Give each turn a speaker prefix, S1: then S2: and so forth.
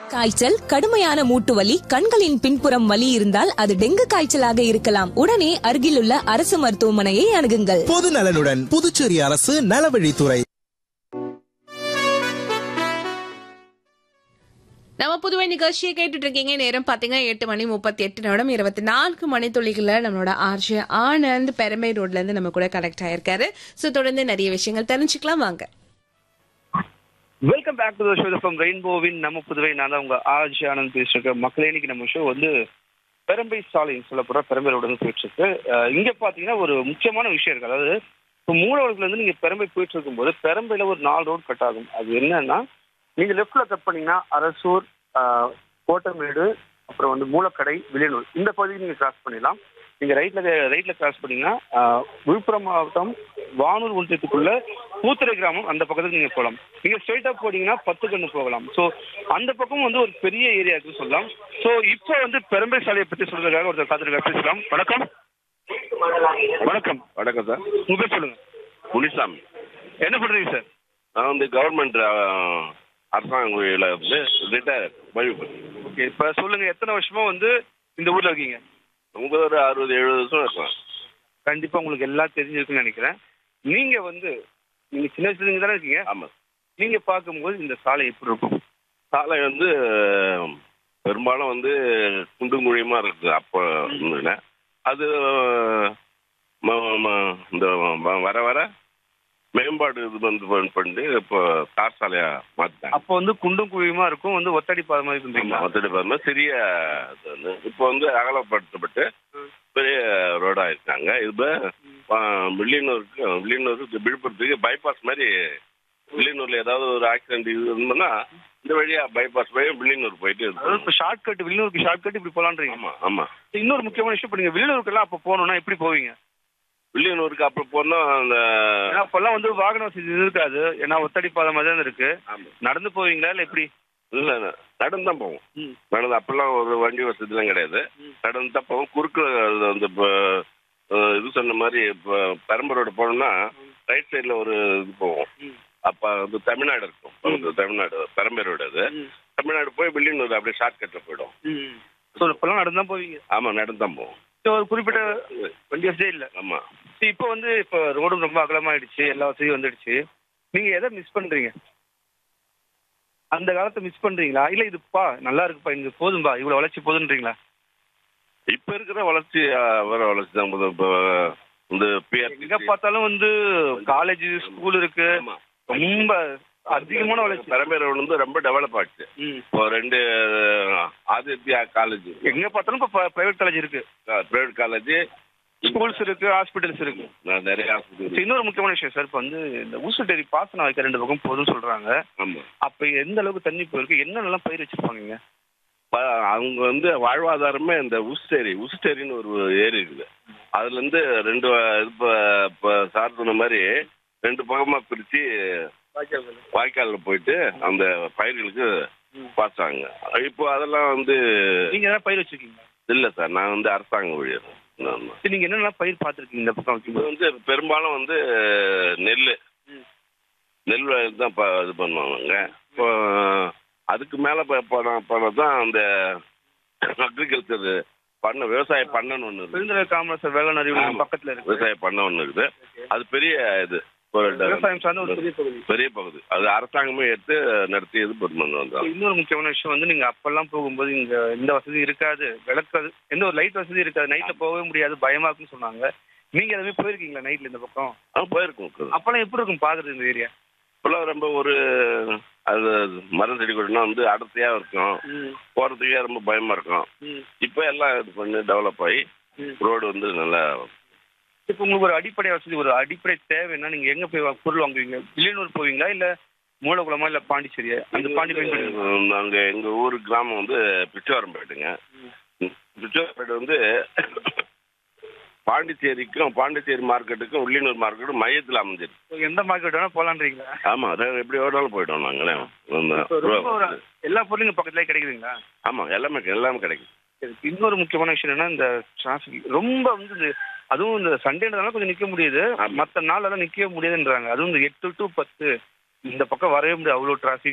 S1: காய்ச்சல் கடுமையான மூட்டு வலி கண்களின் பின்புறம் வலி இருந்தால் அது டெங்கு காய்ச்சலாக இருக்கலாம் உடனே அருகிலுள்ள அரசு மருத்துவமனையை அணுகுங்கள்
S2: பொது நலனுடன் புதுச்சேரி அரசு நலவழித்துறை
S3: நம்ம புதுவை நிகழ்ச்சியை கேட்டுட்டு இருக்கீங்க நேரம் பாத்தீங்கன்னா எட்டு மணி முப்பத்தி எட்டு நிமிடம் இருபத்தி நான்கு மணி துளிகள நம்மளோட ஆர்ஜே ஆனந்த் பெருமை ரோட்ல இருந்து நம்ம கூட கனெக்ட் ஆயிருக்காரு சோ தொடர்ந்து நிறைய விஷயங்கள் தெரிஞ்சுக்கலாம் வாங்க
S4: welcome back to the show from ரெயின்போவின் நம்ம புதுவை நான் தான் உங்க ஆர்ஜி ஆனந்த் பேசிருக்கேன் மக்களே இன்னைக்கு நம்ம ஷோ வந்து பெரம்பை சாலைன்னு சொல்லப்படுற பெரம்பை ரோடு வந்து போயிட்டு இருக்கு அஹ் இங்க பாத்தீங்கன்னா ஒரு முக்கியமான விஷயம் இருக்கு அதாவது இப்போ மூலவரத்துல இருந்து நீங்க பெரம்பை போயிட்டு இருக்கும்போது பெரம்பையில ஒரு நாலு ரோடு கட் ஆகும் அது என்னன்னா நீங்க லெஃப்ட்ல கட் பண்ணீங்கன்னா அரசூர் அஹ், கோட்டமேடு அப்புறம் வந்து மூலக்கடை வில்லியனூர் இந்த பகுதிக்கு நீங்க கிராஸ் பண்ணிடலாம் நீங்க ரைட்ல ரைட்ல கிராஸ் பண்ணீங்கன்னா அஹ், விழுப்புரம் மாவட்டம் வானூர் ஒன்றியத்துக்குள்ள பூத்துறை கிராமம் அந்த பக்கத்துக்கு நீங்க போகலாம் நீங்க ஸ்ட்ரைட்டா போனீங்கன்னா பத்து கண்ணு போகலாம் ஸோ அந்த பக்கம் வந்து ஒரு பெரிய ஏரியா இருக்குன்னு சொல்லலாம் ஸோ இப்போ வந்து பெரும்பை சாலையை பத்தி சொல்றதுக்காக ஒருத்தர் காத்திருக்காரு பேசலாம் வணக்கம் வணக்கம்
S5: வணக்கம் சார்
S4: உங்க பேர் சொல்லுங்க
S5: முனிசாமி
S4: என்ன பண்றீங்க சார்
S5: நான் வந்து கவர்மெண்ட் அரசாங்க ஊழியர்ல வந்து ரிட்டையர் ஓய்வு
S4: ஓகே இப்போ சொல்லுங்க எத்தனை வருஷமா வந்து இந்த ஊர்ல இருக்கீங்க
S5: உங்க ஒரு அறுபது எழுபது வருஷம் இருக்கும்
S4: கண்டிப்பா உங்களுக்கு எல்லாம் தெரிஞ்சிருக்குன்னு நினைக்கிறேன் நீங்க வந்து நீங்க சின்ன வயசுல இருந்து தானே இருக்கீங்க
S5: ஆமாம்
S4: நீங்க பார்க்கும்போது இந்த சாலை எப்படி இருக்கும்
S5: சாலை வந்து பெரும்பாலும் வந்து குண்டும் குழியுமா இருக்குது அப்போ இருந்ததுல அது ம- ம- இந்த வ- வர வர மேம்பாடு இது வந்து பண்- பண்ணிட்டு இப்போ தார் சாலையா மாற்றிட்டாங்க
S4: அப்போ வந்து குண்டும் குழியுமா இருக்கும் வந்து ஒத்தடி பாதை மாதிரி இருந்தீங்களா
S5: மொத்தடி பாருங்க சிறிய இது வந்து இப்போ வந்து அகலப்படுத்தப்பட்டு பெரிய ரோடா இருக்காங்க இது வில்லியனூருக்கு வில்லியனூருக்கு விழுப்புரத்துக்கு பைபாஸ் மாதிரி வில்லியனூர்ல ஏதாவது ஒரு ஆக்சிடென்ட் இது இருந்ததுன்னா இந்த வழியா பைபாஸ் வழியா வில்லியனூர் போயிட்டு
S4: அதாவது
S5: இருக்கும்
S4: இப்போ ஷார்ட் கட் வில்லியனூருக்கு ஷார்ட் கட் இப்படி போலான்றீங்க
S5: ஆமா ஆமா
S4: இன்னொரு முக்கியமான விஷயம் இப்போ நீங்க வில்லியனூருக்கெல்லாம் அப்போ போகணும்னா எப்படி போவீங்க
S5: வில்லியனூருக்கு அப்புறம் போனா அந்த
S4: ஏன்னா அப்பெல்லாம் வந்து வாகன வசதி இருக்காது ஏன்னா ஒத்தடி பாதை மாதிரி தான் இருக்கு
S5: ஆமா
S4: நடந்து போவீங்களா இல்லை எப்படி
S5: இல்ல இல்ல, நடந்து தான் போவோம்
S4: ம்.
S5: நடந்து அப்பெல்லாம் ஒரு வண்டி வசதிலாம் கிடையாது நடந்து தான் போவோம் குறுக்கு அது வந்து இப்போ அஹ், இது சொன்ன மாதிரி இப்போ பெரம்பரோடு போனோம்னா ரைட் சைடில் ஒரு இது போவோம் அப்போ வந்து தமிழ்நாடு இருக்கும் பக்கத்துல தமிழ்நாடு பெரம்பரோடு அது தமிழ்நாடு போய் வில்லியனூர் அப்படியே ஷார்ட் கட்டில் போயிடும்
S4: ஸோ இப்பெல்லாம் நடந்து தான் போவீங்க
S5: ஆமாம் நடந்து தான் போவோம்
S4: ஸோ ஒரு குறிப்பிட்ட வண்டி வசதியே இல்லை
S5: ஆமாம்
S4: இப்போ வந்து இப்போ ரோடும் ரொம்ப அகலமாயிடுச்சு எல்லா வசதியும் வந்துடுச்சு நீங்க எதை மிஸ் பண்றீங்க அந்த காலத்தை மிஸ் பண்றீங்களா இல்ல இதுப்பா நல்லா இருக்குப்பா இங்க போதும்பா இவ்வளவு வளர்ச்சி போதுன்றீங்களா
S5: இப்போ இருக்கிற வளர்ச்சி அஹ், வர வளர்ச்சி தான் இப்போ இந்த
S4: எங்க
S5: பிஆர்
S4: பார்த்தாலும் வந்து காலேஜ் ஸ்கூல் இருக்கு
S5: ஆமாம்
S4: ரொம்ப அதிகமான வளர்ச்சி
S5: பெரம்பரோடு வந்து ரொம்ப டெவலப் ஆச்சு
S4: ம்.
S5: இப்போ ரெண்டு அஹ், ஆதித்யா காலேஜ்
S4: எங்க பார்த்தாலும் இப்போ பிரைவேட் காலேஜ் இருக்கு
S5: பிரைவேட் காலேஜ்
S4: ஸ்கூல்ஸ் இருக்கு ஹாஸ்பிட்டல்ஸ் இருக்கு
S5: நிறைய
S4: So,
S5: hospital.
S4: இன்னொரு முக்கியமான விஷயம் சார் இப்போ வந்து இந்த ஊசுட்டேரி பாசனம் வைக்க ரெண்டு பக்கம் போதும்னு சொல்றாங்க
S5: ஆமா
S4: அப்ப எந்த அளவுக்கு தண்ணி போயிருக்கு என்னென்னலாம் பயிர் வச்சிருப்பாங்க இங்க?
S5: ப- அவங்க வந்து வாழ்வாதாரமே இந்த உஸ்டேரி உஸ்டேரின்னு ஒரு ஏரி இருக்குது அதுல இருந்து ரெண்டு வ- இது இப்ப- இப்ப சார் சொன்ன மாதிரி ரெண்டு பக்கமா பிரிச்சு வாய்க்கால்ல போயிட்டு அந்த பயிர்களுக்கு பாய்ச்சாங்க இப்போ அதெல்லாம் வந்து
S4: நீங்க ஏதாவது பயிர் வச்சிருக்கீங்க
S5: இல்ல சார் நான் வந்து அரசாங்க ஊழியர் ஆமா.
S4: சரி, நீங்க என்னென்னலாம் பயிர் பார்த்துருக்கீங்க இந்த பக்கம்
S5: இது
S4: வைக்கும்போது
S5: வந்து பெரும்பாலும் வந்து நெல் நெல் வயல் தான் ப- இது பண்ணுவாங்க இப்போ அதுக்கு மேலே போன போனால் தான் அந்த அக்ரிகல்ச்சர் பண்ண விவசாய பண்ணன்னு ஒன்று இருக்குது
S4: பெருந்தலை காமராசர் வேளாண் அறிவு
S5: ஆமா.
S4: பக்கத்துல இருக்கு
S5: விவசாய பண்ண ஒன்று இருக்குது அது பெரிய இது ஒரு ட-
S4: விவசாயம் சார்ந்த ஒரு பெரிய பகுதி
S5: பெரிய பகுதி அது அரசாங்கமே எடுத்து நடத்தி இது பண்ணு வந்தாங்க
S4: இன்னொரு முக்கியமான விஷயம் வந்து நீங்க அப்பெல்லாம் போகும்போது இங்க எந்த வசதி இருக்காது விளக்காது எந்த ஒரு லைட் வசதி இருக்காது நைட்ல போகவே முடியாது பயமா இருக்குன்னு சொன்னாங்க நீங்க எதுவுமே போயிருக்கீங்களா நைட்ல இந்த பக்கம்
S5: ஆ போயிருக்கும்
S4: அப்பெல்லாம் எப்படி இருக்கும் பாக்குறது இந்த ஏரியா
S5: இப்போல்லாம் ரொம்ப ஒரு அது மரம் செடி கொடினா வந்து அடர்த்தியாக இருக்கும் போகிறதுக்கே ரொம்ப பயமாக இருக்கும் இப்போ எல்லாம் இது பண்ணி டெவலப் ஆகி ரோடு வந்து நல்லா
S4: இப்போ உங்களுக்கு ஒரு அடிப்படை வசதி ஒரு அடிப்படை தேவைன்னா நீங்க எங்க போய் வா- பொருள் வாங்குவீங்க வில்லியனூர் போவீங்களா இல்ல மூலகுளமா இல்ல பாண்டிச்சேரியா அந்த பாண்டி பயன்படுத்துவீங்களா?
S5: நாங்கள் எங்கள் ஊர் கிராமம் வந்து பிச்சவரம்பேட்டுங்க பிச்சவரம்பேட்டு வந்து பாண்டிச்சேரிக்கும் பாண்டிச்சேரி மார்க்கெட்டுக்கும் உள்ளினூர் மார்க்கெட்டும் மையத்தில் அமைஞ்சிருக்கு
S4: So, எந்த மார்க்கெட் வேணா போலான்றீங்களா
S5: ஆமாம் எப்படி வேணாலும் போயிட்டோம் நாங்களே
S4: இப்போ ரொம்ப ஒரு எல்லா பொருளும் இங்க பக்கத்துலயே கிடைக்குதுங்களா
S5: ஆமாம் எல்லாமே எல்லாமே கிடைக்கும்
S4: சரி, இன்னொரு முக்கியமான விஷயம் என்னன்னா இந்த டிராஃபிக் ரொம்ப வந்து இந்த அதுவும் இந்த சண்டேன்றதால கொஞ்சம் நிக்க முடியுது
S5: ஆமா.
S4: மற்ற நாளெல்லாம் நிக்கவே முடியாதுன்றாங்க அதுவும் இந்த எட்டு டு பத்து இந்த பக்கம் வரவே முடியாது அவ்வளோ டிராஃபிக்